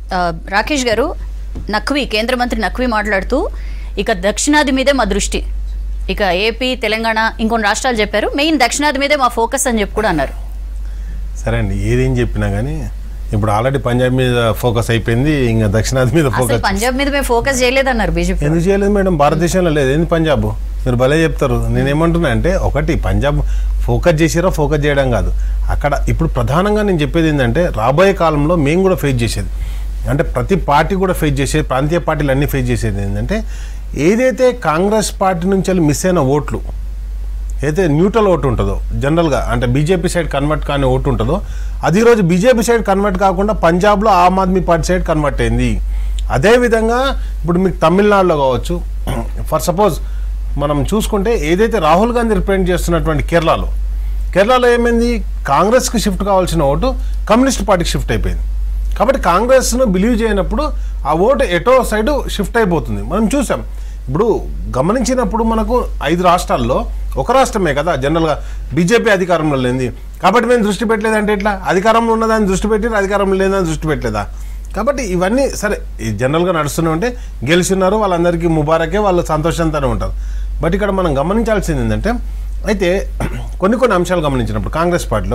ఆ, రాకేష్ గారు నఖ్వి కేంద్ర మంత్రి నఖ్వి మాట్లాడుతూ ఇక దక్షిణాది మీదే మా దృష్టి ఇక ఏపీ తెలంగాణ ఇంకొన్ని రాష్ట్రాలు చెప్పారు మెయిన్ దక్షిణాది మీదే మా ఫోకస్ అని చెప్పి కూడా అన్నారు సరే అండి ఏదేం చెప్పినా కానీ ఇప్పుడు ఆల్రెడీ పంజాబ్ మీద ఫోకస్ అయిపోయింది ఇంకా దక్షిణాది మీద అసలు ఫోకస్ పంజాబ్ మీద మేము ఫోకస్ చేయలేదన్నారు బీజేపీ ఎందుకు చేయలేదు మేడం భారతదేశంలో లేదు ఏంది పంజాబ్ మీరు భలే చెప్తారు నేనేమంటున్నా అంటే ఒకటి పంజాబ్ ఫోకస్ చేసిరా ఫోకస్ చేయడం కాదు అక్కడ ఇప్పుడు ప్రధానంగా నేను చెప్పేది ఏంటంటే రాబోయే కాలంలో మేము కూడా ఫేస్ చేసేది అంటే ప్రతి పార్టీ కూడా ఫేస్ చేసేది ప్రాంతీయ పార్టీలు అన్నీ ఫేస్ చేసేది ఏంటంటే ఏదైతే కాంగ్రెస్ పార్టీ నుంచి వెళ్ళి మిస్ అయిన ఓట్లు అయితే న్యూట్రల్ ఓటు ఉంటుందో జనరల్గా అంటే బీజేపీ సైడ్ కన్వర్ట్ కాని ఓటు ఉంటుందో అది ఈరోజు బీజేపీ సైడ్ కన్వర్ట్ కాకుండా పంజాబ్లో Aam Aadmi party side convert అయింది అదేవిధంగా ఇప్పుడు మీకు తమిళనాడులో కావచ్చు ఫర్ సపోజ్ మనం చూసుకుంటే ఏదైతే రాహుల్ గాంధీ రిప్రజెంట్ చేస్తున్నటువంటి కేరళలో కేరళలో ఏమైంది కాంగ్రెస్కి షిఫ్ట్ కావాల్సిన ఓటు కమ్యూనిస్ట్ పార్టీకి షిఫ్ట్ అయిపోయింది కాబట్టి కాంగ్రెస్ను బిలీవ్ చేయనప్పుడు ఆ ఓటు ఎటో సైడ్ షిఫ్ట్ అయిపోతుంది మనం చూసాం ఇప్పుడు గమనించినప్పుడు మనకు ఐదు రాష్ట్రాల్లో ఒక రాష్ట్రమే కదా జనరల్గా బీజేపీ అధికారంలో లేనిది కాబట్టి మేము దృష్టి పెట్టలేదంటే ఎట్లా అధికారంలో ఉన్నదాన్ని దృష్టి పెట్టి అధికారంలో లేదని దృష్టి పెట్టలేదా కాబట్టి ఇవన్నీ సరే ఈ జనరల్గా నడుస్తూనే ఉంటే గెలిచినారు వాళ్ళందరికీ ముబారకే వాళ్ళు సంతోషంతోనే ఉంటారు బట్ ఇక్కడ మనం గమనించాల్సింది ఏంటంటే అయితే కొన్ని కొన్ని అంశాలు గమనించినప్పుడు కాంగ్రెస్ పార్టీలో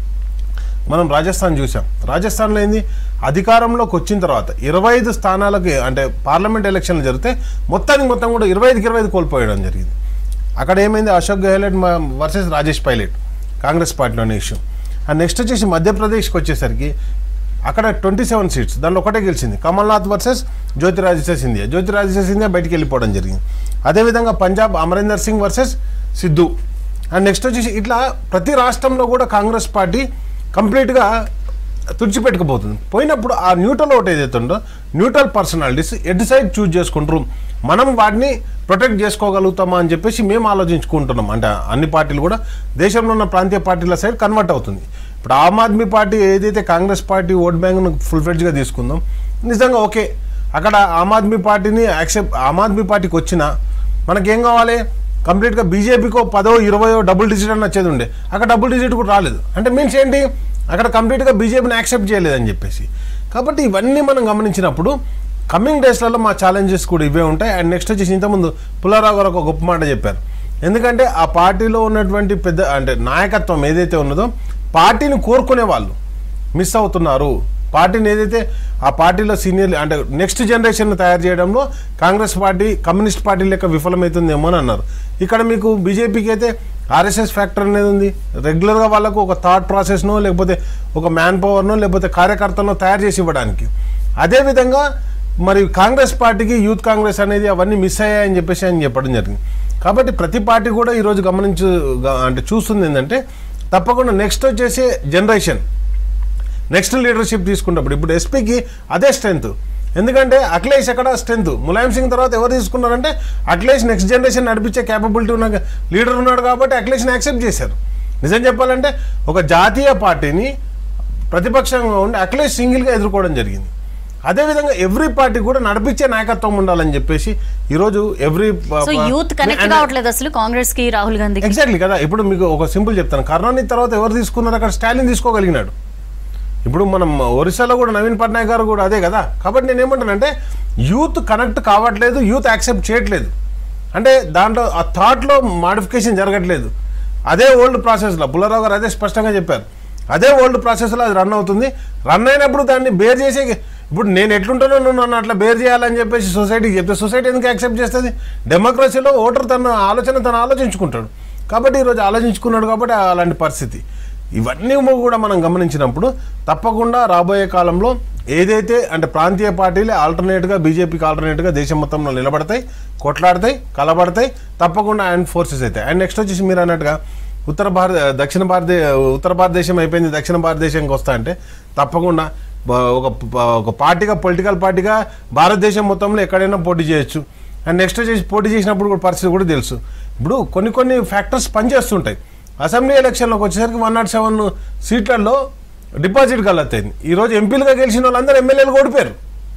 మనం రాజస్థాన్ చూసాం రాజస్థాన్లో ఏంది అధికారంలోకి వచ్చిన తర్వాత ఇరవై ఐదు స్థానాలకి అంటే పార్లమెంట్ ఎలక్షన్లు జరిగితే మొత్తానికి మొత్తం కూడా ఇరవై ఐదుకి ఇరవై ఐదు కోల్పోయడం జరిగింది అక్కడ ఏమైంది అశోక్ గెహ్లోట్ వర్సెస్ రాజేష్ పైలట్ కాంగ్రెస్ పార్టీలోని ఇష్యూ ఆ నెక్స్ట్ వచ్చేసి మధ్యప్రదేశ్కి వచ్చేసరికి అక్కడ ట్వంటీ సెవెన్ సీట్స్ దానిలో ఒకటే గెలిచింది కమల్నాథ్ వర్సెస్ జ్యోతిరాదిత్య సింధియా జ్యోతిరాదిత్య సింధియా బయటికి వెళ్ళిపోవడం జరిగింది అదేవిధంగా Punjab Amarinder Singh versus Sidhu and next వచ్చేసి ఇట్లా ప్రతి రాష్ట్రంలో కూడా కాంగ్రెస్ పార్టీ కంప్లీట్గా తుడిచిపెట్టుకుపోతుంది పోయినప్పుడు ఆ న్యూట్రల్ ఓట్ ఏదైతే ఉందో న్యూట్రల్ పర్సనాలిటీస్ ఎడ్ సైడ్ చూజ్ చేసుకుంటారు మనం వాటిని ప్రొటెక్ట్ చేసుకోగలుగుతామా అని చెప్పేసి మేము ఆలోచించుకుంటున్నాం అంటే అన్ని పార్టీలు కూడా దేశంలో ఉన్న ప్రాంతీయ పార్టీల సైడ్ కన్వర్ట్ అవుతుంది ఇప్పుడు ఆమ్ ఆద్మీ పార్టీ ఏదైతే కాంగ్రెస్ పార్టీ ఓట్ బ్యాంక్ను ఫుల్ ఫ్లెడ్జ్గా తీసుకుందాం నిజంగా ఓకే అక్కడ ఆమ్ ఆద్మీ పార్టీని యాక్సెప్ట్ ఆమ్ ఆద్మీ పార్టీకి వచ్చినా మనకేం కావాలి కంప్లీట్గా బీజేపీకో పదో ఇరవయో డబుల్ డిజిట్ అని వచ్చేది ఉండే అక్కడ డబుల్ డిజిట్ కూడా రాలేదు అంటే మీన్స్ ఏంటి అక్కడ కంప్లీట్గా బీజేపీని యాక్సెప్ట్ చేయలేదని చెప్పేసి కాబట్టి ఇవన్నీ మనం గమనించినప్పుడు కమింగ్ డేస్లలో మా ఛాలెంజెస్ కూడా ఇవే ఉంటాయి అండ్ నెక్స్ట్ వచ్చేసి ఇంతకుముందు పుల్లారావు గారు ఒక గొప్ప మాట చెప్పారు ఎందుకంటే ఆ పార్టీలో ఉన్నటువంటి పెద్ద అంటే నాయకత్వం ఏదైతే ఉన్నదో పార్టీని కోరుకునే వాళ్ళు మిస్ అవుతున్నారు పార్టీని ఏదైతే ఆ పార్టీలో సీనియర్ అంటే నెక్స్ట్ జనరేషన్ తయారు చేయడంలో కాంగ్రెస్ పార్టీ కమ్యూనిస్ట్ పార్టీ లెక్క విఫలమవుతుందేమో అని అన్నారు ఇక్కడ మీకు బీజేపీకి అయితే ఆర్ఎస్ఎస్ ఫ్యాక్టర్ అనేది ఉంది రెగ్యులర్గా వాళ్ళకు ఒక థాట్ ప్రాసెస్నో లేకపోతే ఒక మ్యాన్ పవర్నో లేకపోతే కార్యకర్తలను తయారు చేసి ఇవ్వడానికి అదేవిధంగా మరి కాంగ్రెస్ పార్టీకి యూత్ కాంగ్రెస్ అనేది అవన్నీ మిస్ అయ్యాయని చెప్పేసి ఆయన చెప్పడం జరిగింది కాబట్టి ప్రతి పార్టీ కూడా ఈరోజు గమనించు గ- అంటే చూస్తుంది ఏంటంటే తప్పకుండా నెక్స్ట్ వచ్చేసే జనరేషన్ నెక్స్ట్ లీడర్షిప్ తీసుకున్నప్పుడు ఇప్పుడు ఎస్పీకి అదే స్ట్రెంత్ ఎందుకంటే అఖిలేష్ అక్కడ స్ట్రెంత్ ములాయం సింగ్ తర్వాత ఎవరు తీసుకున్నారంటే అఖిలేష్ నెక్స్ట్ జనరేషన్ నడిపించే క్యాపబిలిటీ ఉన్న లీడర్ ఉన్నాడు కాబట్టి అఖిలేష్ని యాక్సెప్ట్ చేశారు నిజం చెప్పాలంటే ఒక జాతీయ పార్టీని ప్రతిపక్షంగా ఉండి అఖిలేష్ సింగిల్గా ఎదుర్కోవడం జరిగింది అదేవిధంగా ఎవ్రీ పార్టీ కూడా నడిపించే నాయకత్వం ఉండాలని చెప్పేసి ఈరోజు ఎవ్రీ సో యూత్ కనెక్ట్ కావట్లేదు అసలు కాంగ్రెస్ కి రాహుల్ గాంధీకి ఎగ్జాక్ట్లీ కదా ఇప్పుడు మీకు ఒక సింపుల్ చెప్తాను కరుణానిధి తర్వాత ఎవరు తీసుకున్నారు అక్కడ స్టాలిన్ తీసుకోగలిగినాడు ఇప్పుడు మనం ఒరిస్సాలో కూడా నవీన్ పట్నాయక్ గారు కూడా అదే కదా కాబట్టి నేను ఏమంటానంటే యూత్ కనెక్ట్ కావట్లేదు యూత్ యాక్సెప్ట్ చేయట్లేదు అంటే దాంట్లో ఆ థాట్లో మాడిఫికేషన్ జరగట్లేదు అదే ఓల్డ్ ప్రాసెస్లో పుల్లారావు గారు అదే స్పష్టంగా చెప్పారు అదే ఓల్డ్ ప్రాసెస్లో అది రన్ అవుతుంది రన్ అయినప్పుడు దాన్ని బేర్ చేసే ఇప్పుడు నేను ఎట్లుంటానో నువ్వు నన్ను అట్లా బేర్ చేయాలని చెప్పేసి సొసైటీకి చెప్తే సొసైటీ ఎందుకు యాక్సెప్ట్ చేస్తుంది డెమోక్రసీలో ఓటర్ తన ఆలోచన తను ఆలోచించుకుంటాడు కాబట్టి ఈరోజు ఆలోచించుకున్నాడు కాబట్టి అలాంటి పరిస్థితి ఇవన్నీ కూడా మనం గమనించినప్పుడు తప్పకుండా రాబోయే కాలంలో ఏదైతే అంటే ప్రాంతీయ పార్టీలే ఆల్టర్నేట్గా బీజేపీకి ఆల్టర్నేట్గా దేశం మొత్తంలో నిలబడతాయి కొట్లాడతాయి కలబడతాయి తప్పకుండా అండ్ ఫోర్సెస్ అవుతాయి అండ్ నెక్స్ట్ వచ్చేసి మీరు అన్నట్టుగా ఉత్తర భారత దక్షిణ భారత ఉత్తర భారతదేశం అయిపోయింది దక్షిణ భారతదేశంకి వస్తా అంటే తప్పకుండా బ- ఒక ప- ఒక పార్టీగా పొలిటికల్ పార్టీగా భారతదేశం మొత్తంలో ఎక్కడైనా పోటీ చేయొచ్చు అండ్ నెక్స్ట్ వచ్చేసి పోటీ చేసినప్పుడు కూడా పరిస్థితి కూడా తెలుసు ఇప్పుడు కొన్ని కొన్ని ఫ్యాక్టర్స్ పనిచేస్తుంటాయి అసెంబ్లీ ఎలక్షన్లోకి వచ్చేసరికి వన్ నాట్ సెవెన్ సీట్లలో డిపాజిట్ కలెత్తైంది ఈరోజు ఎంపీలుగా గెలిచిన వాళ్ళందరూ ఎమ్మెల్యేలు ఓడిపోయారు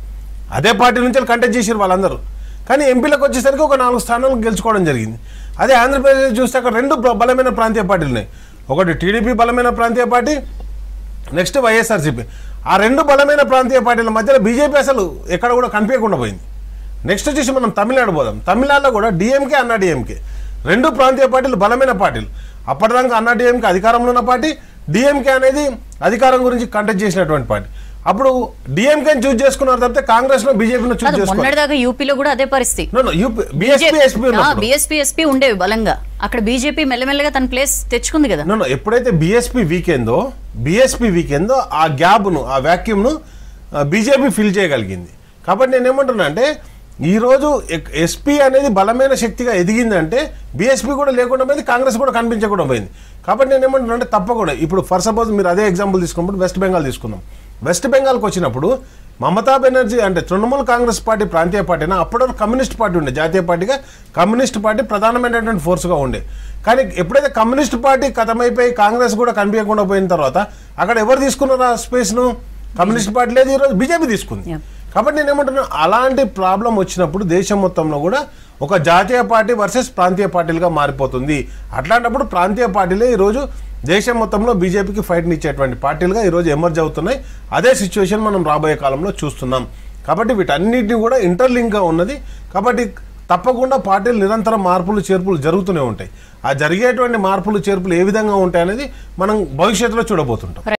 అదే పార్టీ నుంచి కంటెస్ట్ చేసారు వాళ్ళందరూ కానీ ఎంపీలకు వచ్చేసరికి ఒక నాలుగు స్థానాలు గెలుచుకోవడం జరిగింది అదే ఆంధ్రప్రదేశ్ చూస్తే అక్కడ రెండు బ- బలమైన ప్రాంతీయ పార్టీలు ఉన్నాయి ఒకటి టీడీపీ బలమైన ప్రాంతీయ పార్టీ నెక్స్ట్ వైఎస్ఆర్సీపీ ఆ రెండు బలమైన ప్రాంతీయ పార్టీల మధ్యలో బీజేపీ అసలు ఎక్కడ కూడా కనిపించకుండా పోయింది నెక్స్ట్ వచ్చేసి మనం తమిళనాడు పోదాం తమిళనాడులో కూడా డిఎంకే అన్నా డిఎంకే రెండు ప్రాంతీయ పార్టీలు బలమైన పార్టీలు అప్పటిదాకా అన్నా డిఎంకే అధికారంలో ఉన్న పార్టీ డిఎంకే అనేది అధికారం గురించి కంటెక్ట్ చేసినటువంటి పార్టీ అప్పుడు డిఎంకేని చూస్ చేసుకున్నారు తప్పితే కాంగ్రెస్ లో బీజేపీని చూస్ కాదు చేసుకోవాలి మొన్నటిదాకా యూపీలో కూడా అదే పరిస్థితి బీఎస్పీ ఎస్పీ ఉన్నప్పుడు బీఎస్పీ ఎస్పీ ఉండేవి బలంగా అక్కడ బీజేపీ మెల్లమెల్లగా తన ప్లేస్ తెచ్చుకుంది కదా నో నో ఎప్పుడైతే బీఎస్పీ వీకెందో బీఎస్పీ వీకెందో ఆ గ్యాప్ను ఆ వ్యాక్యూమ్ను బీజేపీ ఫిల్ చేయగలిగింది కాబట్టి నేను ఏమంటున్నా అంటే ఈరోజు ఎస్పీ అనేది బలమైన శక్తిగా ఎదిగిందంటే బీఎస్పీ కూడా లేకుండా పోయింది కాంగ్రెస్ కూడా కనిపించకుండా పోయింది కాబట్టి నేను ఏమంటున్నా అంటే తప్పకుండా ఇప్పుడు ఫర్ సపోజ్ మీరు అదే ఎగ్జాంపుల్ తీసుకున్నప్పుడు వెస్ట్ బెంగాల్ తీసుకుందాం వెస్ట్ బెంగాల్కి వచ్చినప్పుడు మమతా బెనర్జీ అంటే తృణమూల్ కాంగ్రెస్ పార్టీ ప్రాంతీయ పార్టీనా అప్పటి కమ్యూనిస్ట్ పార్టీ ఉండే జాతీయ పార్టీగా కమ్యూనిస్ట్ పార్టీ ప్రధానమైనటువంటి ఫోర్స్గా ఉండే కానీ ఎప్పుడైతే కమ్యూనిస్ట్ పార్టీ కథమైపోయి కాంగ్రెస్ కూడా కనిపించకుండా పోయిన తర్వాత అక్కడ ఎవరు తీసుకున్నారు ఆ స్పేస్ను కమ్యూనిస్ట్ పార్టీ లేదు ఈరోజు బీజేపీ తీసుకుంది Yep. కాబట్టి నేను ఏమంటున్నా అలాంటి ప్రాబ్లం వచ్చినప్పుడు దేశం మొత్తంలో కూడా ఒక జాతీయ పార్టీ వర్సెస్ ప్రాంతీయ పార్టీలుగా మారిపోతుంది అట్లాంటప్పుడు ప్రాంతీయ పార్టీలే ఈరోజు దేశం మొత్తంలో బీజేపీకి ఫైట్ని ఇచ్చేటువంటి పార్టీలుగా ఈరోజు ఎమర్జ్ అవుతున్నాయి అదే సిచ్యువేషన్ మనం రాబోయే కాలంలో చూస్తున్నాం కాబట్టి వీటన్నిటిని కూడా ఇంటర్లింక్గా ఉన్నది కాబట్టి తప్పకుండా పార్టీలు నిరంతరం మార్పులు చేర్పులు జరుగుతూనే ఉంటాయి ఆ జరిగేటువంటి మార్పులు చేర్పులు ఏ విధంగా ఉంటాయనేది మనం భవిష్యత్తులో చూడబోతుంటాం